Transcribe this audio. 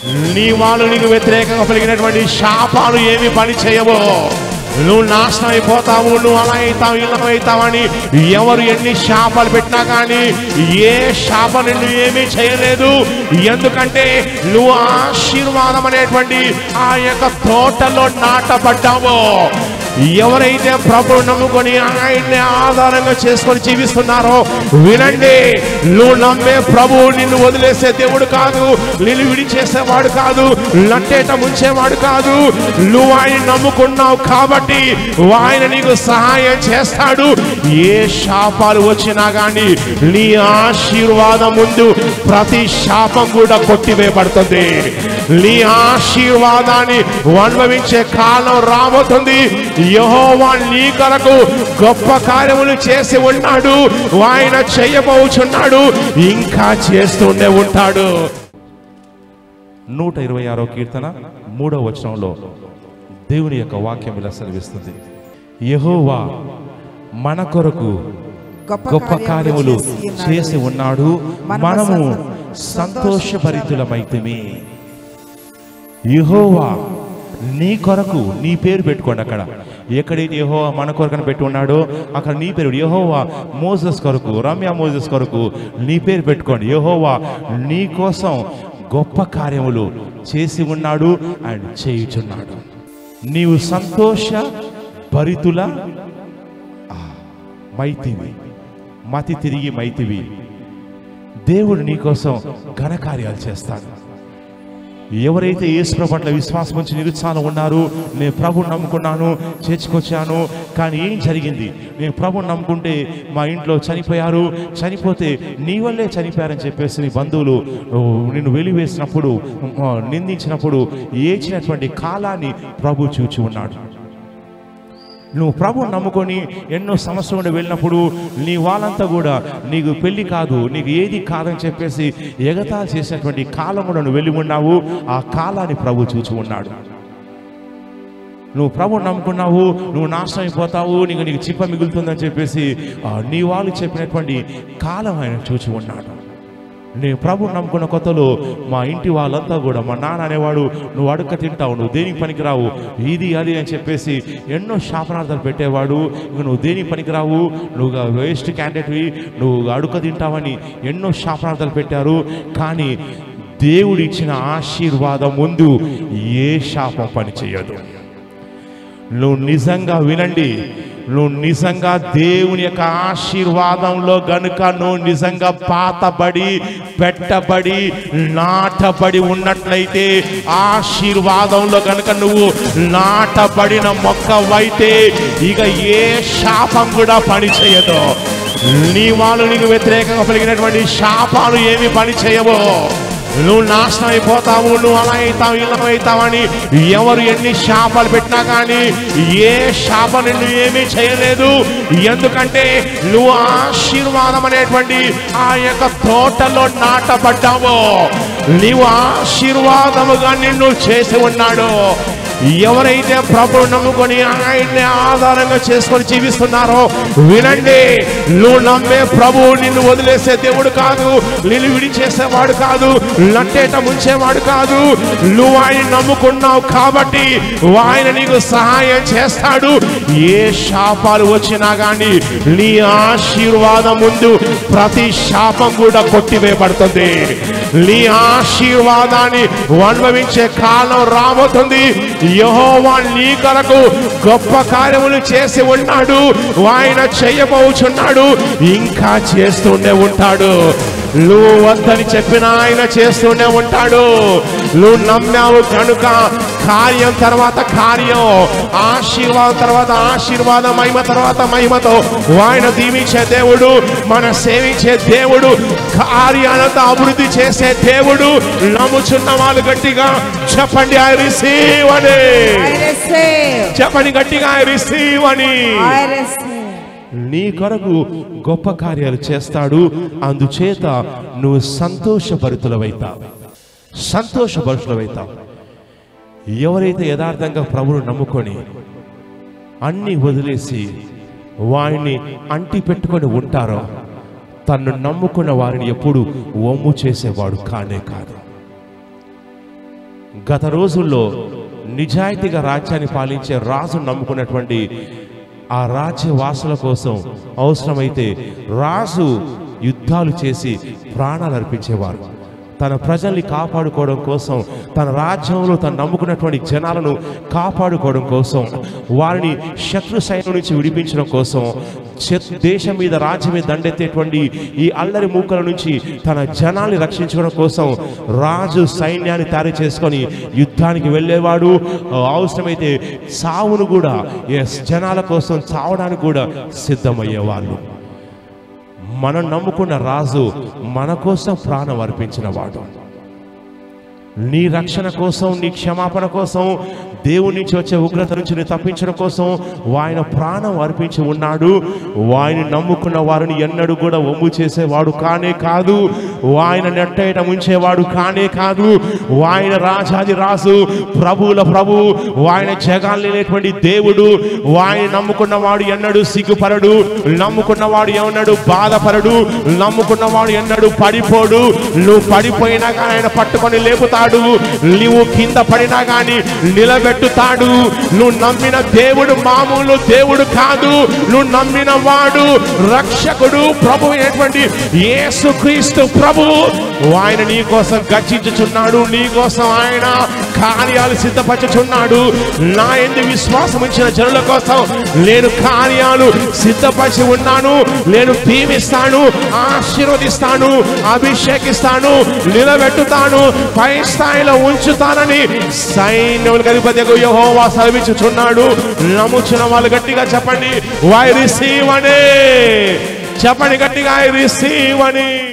నీ వాళ్ళు నీకు వ్యతిరేకంగా పలిగినటువంటి శాపాలు ఏమి పని చేయవో నువ్వు నాశనం అయిపోతావు నువ్వు అలా అవుతావు ఇలా అవుతావని ఎవరు ఎన్ని శాపాలు పెట్టినా కానీ ఏ శాపం నిన్ను ఏమీ చేయలేదు ఎందుకంటే నువ్వు ఆశీర్వాదం అనేటువంటి ఆ యొక్క తోటలో నాటపడ్డావో ఎవరైతే ప్రభువు నమ్ముకొని ఆయన్ని ఆధారంగా చేసుకొని జీవిస్తున్నారో వినండి నువ్వు నమ్మే ప్రభువు నిన్ను వదిలేసే దేవుడు కాదు నిన్ను విడిచేసేవాడు కాదు లట్టేట ముంచేవాడు కాదు నువ్వు ఆయన నమ్ముకున్నావు కాబట్టి ఆయన నీకు సహాయం చేస్తాడు ఏ శాపాలు వచ్చినా కానీ నీ ఆశీర్వాదం ముందు ప్రతి శాపం కూడా కొట్టివేయబడుతుంది నీ ఆశీర్వాదాన్ని అనుభవించే కాలం రాబోతుంది యెహోవా నీ కొరకు గొప్ప కార్యములు చేసి ఉన్నాడు ఆయన చేయబోచున్నాడు ఇంకా చేస్తూనే ఉంటాడు నూట ఇరవై ఆరో కీర్తన మూడో వచనంలో దేవుని యొక్క వాక్యం ఇలా సెలవిస్తుంది యెహోవా మన కొరకు గొప్ప కార్యములు చేసి ఉన్నాడు మనము సంతోషభరితులమైతిమి యెహోవా నీ కొరకు నీ పేరు పెట్టుకోండి అక్కడ ఎక్కడైతే యెహోవా మన కొరకని పెట్టి ఉన్నాడో అక్కడ నీ పేరు యెహోవా మోజస్ కొరకు రమ్య మోజస్ కొరకు నీ పేరు పెట్టుకోండి యెహోవా నీ కోసం గొప్ప కార్యములు చేసి ఉన్నాడు అండ్ చేయుచున్నాడు నీవు సంతోష భరితుల ఆ, మైతివి మతి తిరిగి మైతివి దేవుడు నీకోసం ఘనకార్యాలు చేస్తాడు ఎవరైతే యేసు పట్ల విశ్వాసం ఉంచి నిరుత్సాహం ఉన్నారు నేను ప్రభుని నమ్ముకున్నాను చేర్చుకొచ్చాను కానీ ఏం జరిగింది నేను ప్రభుని నమ్ముకుంటే మా ఇంట్లో చనిపోయారు చనిపోతే నీ వల్లే చనిపోయారని చెప్పేసి నీ బంధువులు ఓ, నిన్ను వెలివేసినప్పుడు ఆ, నిందించినప్పుడు ఏచినటువంటి కాలాన్ని ప్రభు చూచి ఉన్నాడు నువ్వు ప్రభువు నమ్ముకొని ఎన్నో సంవత్సరం నుండి వెళ్ళినప్పుడు నీ వాళ్ళంతా కూడా నీకు పెళ్లి కాదు నీకు ఏది కాదని చెప్పేసి ఎగతాలు చేసినటువంటి కాలం కూడా నువ్వు వెళ్ళి ఉన్నావు ఆ కాలాన్ని ప్రభు చూచి ఉన్నాడు నువ్వు ప్రభు నమ్ముకున్నావు నువ్వు నాశనం అయిపోతావు నీకు నీకు చిప్ప మిగులుతుందని చెప్పేసి ఆ, నీ వాళ్ళు చెప్పినటువంటి కాలం ఆయన చూచి ఉన్నాడు నేను ప్రభు నమ్ముకున్న కొత్తలో మా ఇంటి వాళ్ళంతా కూడా మా నాన్న అనేవాడు నువ్వు అడుక్క తింటావు నువ్వు దేనికి పనికిరావు ఇది అది అని చెప్పేసి ఎన్నో శాపనార్థాలు పెట్టేవాడు ఇంక నువ్వు దేనికి పనికిరావు నువ్వు వేస్ట్ క్యాండిడేట్వి నువ్వు అడుక్క తింటావని ఎన్నో శాపనార్థాలు పెట్టారు కానీ దేవుడు ఇచ్చిన ఆశీర్వాదం ముందు ఏ శాపం పని చేయదు నువ్వు నిజంగా వినండి నువ్వు నిజంగా దేవుని యొక్క ఆశీర్వాదంలో గనుక నువ్వు నిజంగా పాతబడి పెట్టబడి నాటబడి ఉన్నట్లయితే ఆశీర్వాదంలో గనుక నువ్వు నాటబడిన మొక్కవైతే ఇక ఏ శాపం కూడా పని చేయదు నీ వాళ్ళు నీకు వ్యతిరేకంగా పలిగినటువంటి శాపాలు ఏమి పని చేయవో నువ్వు నాశనం అయిపోతావు నువ్వు అలా అవుతావు ఇలా అవుతావని ఎవరు ఎన్ని శాపాలు పెట్టినా కానీ ఏ శాపం నిన్ను ఏమీ చేయలేదు ఎందుకంటే నువ్వు ఆశీర్వాదం అనేటువంటి ఆ యొక్క తోటలో నాటపడ్డావో నీవు ఆశీర్వాదముగా నిన్ను చేసి ఉన్నాడు ఎవరైతే ప్రభు నమ్ముకొని ఆయన్ని ఆధారంగా చేసుకొని జీవిస్తున్నారో వినండి నువ్వు నమ్మే ప్రభు నిన్ను వదిలేసే దేవుడు కాదు నిన్ను విడిచేసేవాడు కాదు లట్టేట ముంచేవాడు కాదు నువ్వు ఆయన నమ్ముకున్నావు కాబట్టి ఆయన నీకు సహాయం చేస్తాడు ఏ శాపాలు వచ్చినా కానీ నీ ఆశీర్వాదం ముందు ప్రతి శాపం కూడా కొట్టివేయబడుతుంది నీ ఆశీర్వాదాన్ని అనుభవించే కాలం రాబోతుంది యెహోవా నీ కొరకు గొప్ప కార్యములు చేసి ఉన్నాడు ఆయన చేయబోచున్నాడు ఇంకా చేస్తూనే ఉంటాడు నువ్వు వద్దని చెప్పిన ఆయన చేస్తూనే ఉంటాడు నువ్వు నమ్మావు కనుక కార్యం తర్వాత కార్యం ఆశీర్వాదం తర్వాత ఆశీర్వాదం మహిమ తర్వాత మహిమతో ఆయన దీవించే దేవుడు మన సేవించే దేవుడు కార్యాలతో అభివృద్ధి చేసే దేవుడు నమ్ముచున్న వాళ్ళు గట్టిగా చెప్పండి ఐ రిసీవ్ అని I receive. చెప్పండి గట్టిగా ఐ రిసీవ్ అని I receive. నీ కొరకు గొప్ప కార్యాలు చేస్తాడు అందుచేత నువ్వు సంతోషభరితులవైతావు సంతోషభరితులవైతావు ఎవరైతే యథార్థంగా ప్రభువును నమ్ముకొని అన్ని వదిలేసి వారిని అంటి పెట్టుకొని ఉంటారో తన్ను నమ్ముకున్న వారిని ఎప్పుడు ఒమ్ము చేసేవాడు కానే కాదు గత రోజుల్లో నిజాయితీగా రాజ్యాన్ని పాలించే రాజు నమ్ముకున్నటువంటి ఆ రాజ్య వాసుల కోసం అవసరమైతే రాజు యుద్ధాలు చేసి ప్రాణాలు అర్పించేవారు తన ప్రజల్ని కాపాడుకోవడం కోసం తన రాజ్యంలో తను నమ్ముకున్నటువంటి జనాలను కాపాడుకోవడం కోసం వారిని శత్రు సైన్యం నుంచి విడిపించడం కోసం శత్- దేశం మీద రాజ్యం మీద దండెత్తేటువంటి ఈ అల్లరి మూకల నుంచి తన జనాల్ని రక్షించడం కోసం రాజు సైన్యాన్ని తయారు చేసుకొని యుద్ధానికి వెళ్ళేవాడు ఆ, అవసరమైతే చావును కూడా ఎస్ జనాల కోసం చావడానికి కూడా సిద్ధమయ్యేవాళ్ళు మనం నమ్ముకున్న రాజు మన కోసం ప్రాణం అర్పించిన వాడు నీ రక్షణ కోసం నీ క్షమాపణ కోసం దేవుని నుంచి వచ్చే ఉగ్రత నుంచి నీ తప్పించడం కోసం ఆయన ప్రాణం అర్పించి ఉన్నాడు వారిని నమ్ముకున్న వారిని ఎన్నడూ కూడా ఒమ్ము చేసేవాడు కానే కాదు ఆయన నెట్టేయట ఉంచేవాడు కానే కాదు ఆయన రాజాది రాజు ప్రభువుల ప్రభు ఆయన జగాలేనటువంటి దేవుడు ఆయన నమ్ముకున్నవాడు ఎన్నడూ సిగ్గుపరడు నమ్ముకున్నవాడు ఎన్నడూ బాధపరడు నమ్ముకున్నవాడు ఎన్నడూ పడిపోడు నువ్వు పడిపోయినా కానీ ఆయన పట్టుకొని లేపుతాడు నువ్వు కింద పడినా కానీ నిలబెట్టుతాడు నువ్వు నమ్మిన దేవుడు మామూలు దేవుడు కాదు నువ్వు నమ్మిన వాడు రక్షకుడు ప్రభు అయినటువంటి యేసుక్రీస్తు ప్రభు ఆయన నీ కోసం గర్జించుచున్నాడు నీ కోసం ఆయన కార్యాలు సిద్ధపరచుచున్నాడు నా ఎందు విశ్వాసం ఉంచిన జనుల కోసం నేను కార్యాలు సిద్ధపరిచి ఉన్నాను నేను దీవిస్తాను ఆశీర్వదిస్తాను అభిషేకిస్తాను నిలబెట్టుతాను పై స్థాయిలో ఉంచుతానని సైన్యములకు అధిపతి యహోవా సెలవించుచున్నాడు నమ్ముచున్న వాళ్ళు గట్టిగా చెప్పండి వై రిసీవ్ అనే చెప్పండి గట్టిగా ఐ రిసీవ్ అని